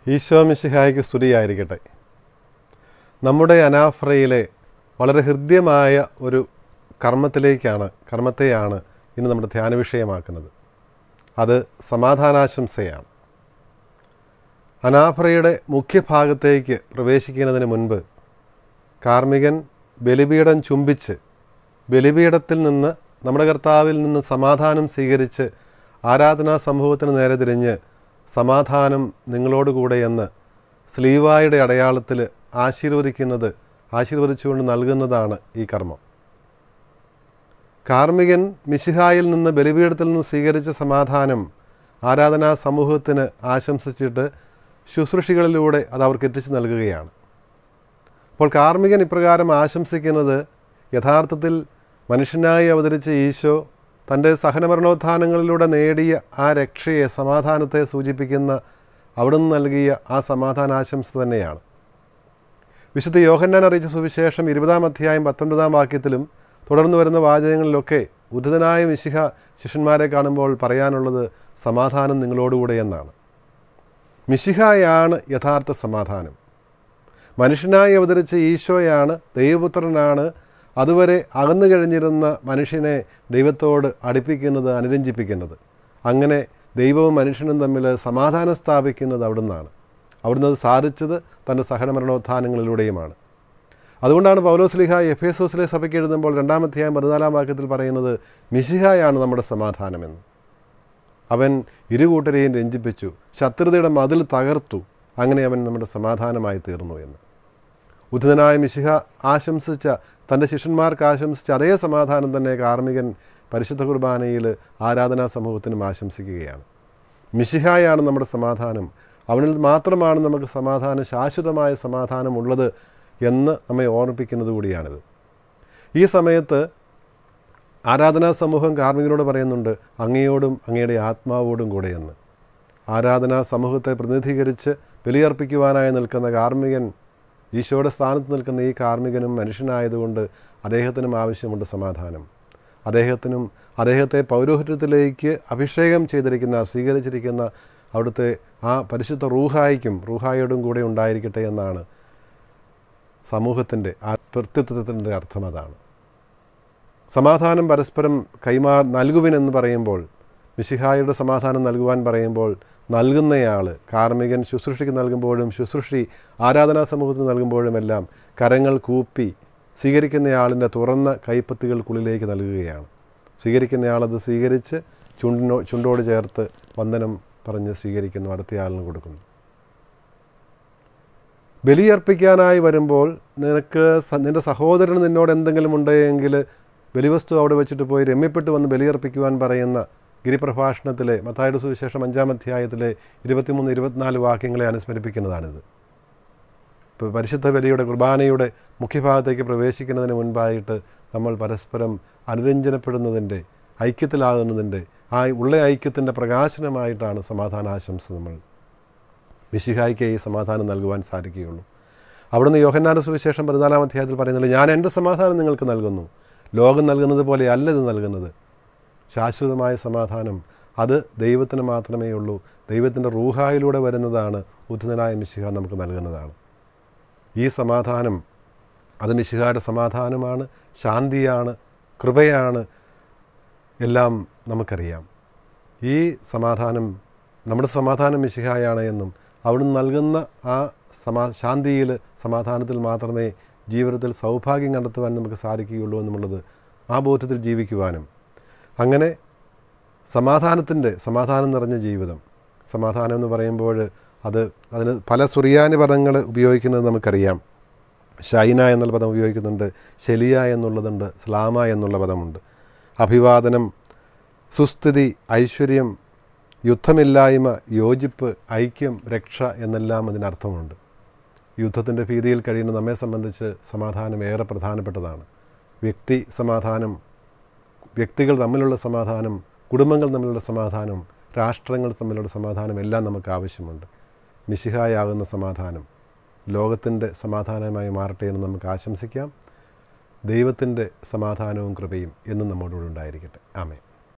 ഈശോ മിശിഹായ്ക്ക് സ്തുതിയായിരിക്കട്ടെ നമ്മുടെ അനാഫ്രയിലെ വളരെ ഹൃദ്യമായ ഒരു കർമ്മത്തിലേക്കാണ് കർമ്മത്തെയാണ് ഇന്ന് നമ്മുടെ ധ്യാന വിഷയമാക്കുന്നത് അത് സമാധാനാശംസയാണ് അനാഫ്രയുടെ മുഖ്യഭാഗത്തേക്ക് പ്രവേശിക്കുന്നതിന് മുൻപ് കാർമികൻ ബലിപീഠം ചുംബിച്ച് ബലിപീഠത്തിൽ നിന്ന് നമ്മുടെ കർത്താവിൽ നിന്ന് സമാധാനം സ്വീകരിച്ച് ആരാധനാ സമൂഹത്തിന് നേരെ തിരിഞ്ഞ് സമാധാനം നിങ്ങളോടുകൂടെ എന്ന് സ്ലീവായുടെ അടയാളത്തിൽ ആശീർവദിക്കുന്നത് ആശീർവദിച്ചുകൊണ്ട് നൽകുന്നതാണ് ഈ കർമ്മം കാർമികൻ മിശിഹായിൽ നിന്ന് ബലിപീഠത്തിൽ നിന്ന് സ്വീകരിച്ച സമാധാനം ആരാധനാ സമൂഹത്തിന് ആശംസിച്ചിട്ട് ശുശ്രൂഷികളിലൂടെ അത് അവർക്ക് എത്തിച്ചു നൽകുകയാണ് അപ്പോൾ കാർമികൻ ഇപ്രകാരം ആശംസിക്കുന്നത് യഥാർത്ഥത്തിൽ മനുഷ്യനായി അവതരിച്ച ഈശോ തൻ്റെ സഹനമരണോത്ഥാനങ്ങളിലൂടെ നേടിയ ആ രക്ഷയെ സമാധാനത്തെ സൂചിപ്പിക്കുന്ന അവിടുന്ന് നൽകിയ ആ സമാധാനാശംസ തന്നെയാണ് വിശുദ്ധ യോഹന്നാൻ അറിയിച്ച സുവിശേഷം ഇരുപതാം അധ്യായം പത്തൊൻപതാം വാക്യത്തിലും തുടർന്ന് വരുന്ന വാചകങ്ങളിലൊക്കെ ഉദിതനായ മിശിഹ ശിഷ്യന്മാരെ കാണുമ്പോൾ പറയാനുള്ളത് സമാധാനം നിങ്ങളോടുകൂടെ എന്നാണ് മിശിഹായാണ് യഥാർത്ഥ സമാധാനം മനുഷ്യനായി അവതരിച്ച ഈശോയാണ് ദൈവപുത്രനാണ് അതുവരെ അകന്നു കഴിഞ്ഞിരുന്ന മനുഷ്യനെ ദൈവത്തോട് അടുപ്പിക്കുന്നത് അനുരഞ്ജിപ്പിക്കുന്നത് അങ്ങനെ ദൈവവും മനുഷ്യനും തമ്മിൽ സമാധാനം സ്ഥാപിക്കുന്നത് അവിടുന്നാണ് അവിടുന്ന് അത് സാധിച്ചത് തൻ്റെ സഹനമരണോത്ഥാനങ്ങളിലൂടെയുമാണ് അതുകൊണ്ടാണ് പൗലോസ്ലിഹ എഫ് എസോസിലെ സഭയ്ക്ക് എഴുതുമ്പോൾ രണ്ടാമധ്യായം പതിനാലാം വാക്യത്തിൽ പറയുന്നത് മിശിഹായാണ് നമ്മുടെ സമാധാനമെന്ന് അവൻ ഇരുകൂട്ടരെയും രഞ്ജിപ്പിച്ചു ശത്രുതയുടെ മതിൽ തകർത്തു അങ്ങനെ അവൻ നമ്മുടെ സമാധാനമായി തീർന്നു എന്ന് ഉദ്ധിതനായ മിശിഹ ആശംസിച്ച തൻ്റെ ശിഷ്യന്മാർക്ക് ആശംസിച്ച അതേ സമാധാനം തന്നെ കാർമികൻ പരിശുദ്ധ കുർബാനയിൽ ആരാധനാ സമൂഹത്തിനും ആശംസിക്കുകയാണ് മിശിഹായാണ് നമ്മുടെ സമാധാനം അവനിൽ മാത്രമാണ് നമുക്ക് സമാധാനം ശാശ്വതമായ സമാധാനം ഉള്ളത് എന്ന് നമ്മെ ഓർമ്മിപ്പിക്കുന്നത് കൂടിയാണിത് ഈ സമയത്ത് ആരാധനാ സമൂഹം കാർമികനോട് പറയുന്നുണ്ട് അങ്ങയോടും അങ്ങയുടെ ആത്മാവോടും കൂടെയെന്ന് ആരാധനാ സമൂഹത്തെ പ്രതിനിധീകരിച്ച് ബലിയർപ്പിക്കുവാനായി നിൽക്കുന്ന കാർമികൻ ഈശോയുടെ സ്ഥാനത്ത് നിൽക്കുന്ന ഈ കാർമികനും മനുഷ്യനായതുകൊണ്ട് അദ്ദേഹത്തിനും ആവശ്യമുണ്ട് സമാധാനം അദ്ദേഹത്തിനും അദ്ദേഹത്തെ പൗരോഹിത്യത്തിലേക്ക് അഭിഷേകം ചെയ്തിരിക്കുന്ന സ്വീകരിച്ചിരിക്കുന്ന അവിടുത്തെ ആ പരിശുദ്ധ റൂഹായിക്കും റൂഹായോടും കൂടെ ഉണ്ടായിരിക്കട്ടെ എന്നാണ് സമൂഹത്തിൻ്റെ ആ വ്യക്തിത്വത്തിൻ്റെ അർത്ഥം അതാണ് സമാധാനം പരസ്പരം കൈമാ നൽകുവിനെന്ന് പറയുമ്പോൾ മിശിഹായുടെ സമാധാനം നൽകുവാൻ പറയുമ്പോൾ നൽകുന്നയാൾ കാർമികൻ ശുശ്രൂഷയ്ക്ക് നൽകുമ്പോഴും ശുശ്രൂഷി ആരാധനാ സമൂഹത്തിന് നൽകുമ്പോഴുമെല്ലാം കരങ്ങൾ കൂപ്പി സ്വീകരിക്കുന്നയാളിൻ്റെ തുറന്ന കൈപ്പത്തികൾക്കുള്ളിലേക്ക് നൽകുകയാണ് സ്വീകരിക്കുന്നയാളത് സ്വീകരിച്ച് ചുണ്ടിനോ ചുണ്ടോട് ചേർത്ത് വന്ദനം പറഞ്ഞ് സ്വീകരിക്കുന്നു അടുത്തയാളിന് കൊടുക്കുന്നു ബലിയർപ്പിക്കാനായി വരുമ്പോൾ നിനക്ക് നിൻ്റെ സഹോദരൻ നിന്നോട് എന്തെങ്കിലും ഉണ്ടെങ്കിൽ ബലിവസ്തു അവിടെ വെച്ചിട്ട് പോയി രമ്യപ്പെട്ട് വന്ന് ബലിയർപ്പിക്കുവാൻ പറയുന്ന ഗിരിപ്രഭാഷണത്തിലെ മത്തായുടെ സുവിശേഷം അഞ്ചാം അധ്യായത്തിലെ ഇരുപത്തിമൂന്ന് ഇരുപത്തിനാല് വാക്യങ്ങളെ അനുസ്മരിപ്പിക്കുന്നതാണിത് ഇപ്പോൾ പരിശുദ്ധ ബലിയുടെ കുർബാനയുടെ മുഖ്യഭാഗത്തേക്ക് പ്രവേശിക്കുന്നതിന് മുൻപായിട്ട് നമ്മൾ പരസ്പരം അനുരഞ്ജനപ്പെടുന്നതിൻ്റെ ഐക്യത്തിലാകുന്നതിൻ്റെ ആ ഉള്ള ഐക്യത്തിൻ്റെ പ്രകാശനമായിട്ടാണ് സമാധാനാശംസ നമ്മൾ മിശിഹായ്ക്ക് ഈ സമാധാനം നൽകുവാൻ സാധിക്കുകയുള്ളൂ അവിടുന്ന് യോഹന്നാന സുവിശേഷം പതിനാലാം അധ്യായത്തിൽ പറയുന്നത് ഞാൻ എൻ്റെ സമാധാനം നിങ്ങൾക്ക് നൽകുന്നു ലോകം നൽകുന്നത് പോലെ അല്ല ഇത് നൽകുന്നത് ശാശ്വതമായ സമാധാനം അത് ദൈവത്തിന് മാത്രമേ ഉള്ളൂ ദൈവത്തിൻ്റെ റൂഹായിലൂടെ വരുന്നതാണ് ഉദ്ധിതനായ മിശിഹ നമുക്ക് നൽകുന്നതാണ് ഈ സമാധാനം അത് മിശിഹയുടെ സമാധാനമാണ് ശാന്തിയാണ് കൃപയാണ് എല്ലാം നമുക്കറിയാം ഈ സമാധാനം നമ്മുടെ സമാധാനം മിശിഹായാണ് എന്നും അവിടുന്ന് നൽകുന്ന ആ സമാ ശാന്തിയിൽ സമാധാനത്തിൽ മാത്രമേ ജീവിതത്തിൽ സൗഭാഗ്യം കണ്ടെത്തുവാൻ നമുക്ക് സാധിക്കുകയുള്ളൂ എന്നുള്ളത് ആ ബോധ്യത്തിൽ ജീവിക്കുവാനും അങ്ങനെ സമാധാനത്തിൻ്റെ സമാധാനം നിറഞ്ഞ ജീവിതം സമാധാനം എന്ന് പറയുമ്പോൾ അത് അതിന് പല സുറിയാനി പദങ്ങൾ ഉപയോഗിക്കുന്നത് നമുക്കറിയാം ഷൈന എന്നുള്ള പദം ഉപയോഗിക്കുന്നുണ്ട് ശലിയ എന്നുള്ളതുണ്ട് സ്ലാമ എന്നുള്ള പദമുണ്ട് അഭിവാദനം സുസ്ഥിതി ഐശ്വര്യം യുദ്ധമില്ലായ്മ യോജിപ്പ് ഐക്യം രക്ഷ എന്നെല്ലാം അതിനർത്ഥമുണ്ട് യുദ്ധത്തിൻ്റെ ഭീതിയിൽ കഴിയുന്ന നമ്മെ സംബന്ധിച്ച് സമാധാനം ഏറെ പ്രധാനപ്പെട്ടതാണ് വ്യക്തി സമാധാനം വ്യക്തികൾ തമ്മിലുള്ള സമാധാനം കുടുംബങ്ങൾ തമ്മിലുള്ള സമാധാനം രാഷ്ട്രങ്ങൾ തമ്മിലുള്ള സമാധാനം എല്ലാം നമുക്ക് ആവശ്യമുണ്ട് മിശിഹായാകുന്ന സമാധാനം ലോകത്തിൻ്റെ സമാധാനമായി മാറട്ടെ എന്ന് നമുക്ക് ആശംസിക്കാം ദൈവത്തിൻ്റെ സമാധാനവും കൃപയും എന്നും നമ്മോടുകൂടെ ഉണ്ടായിരിക്കട്ടെ ആമേ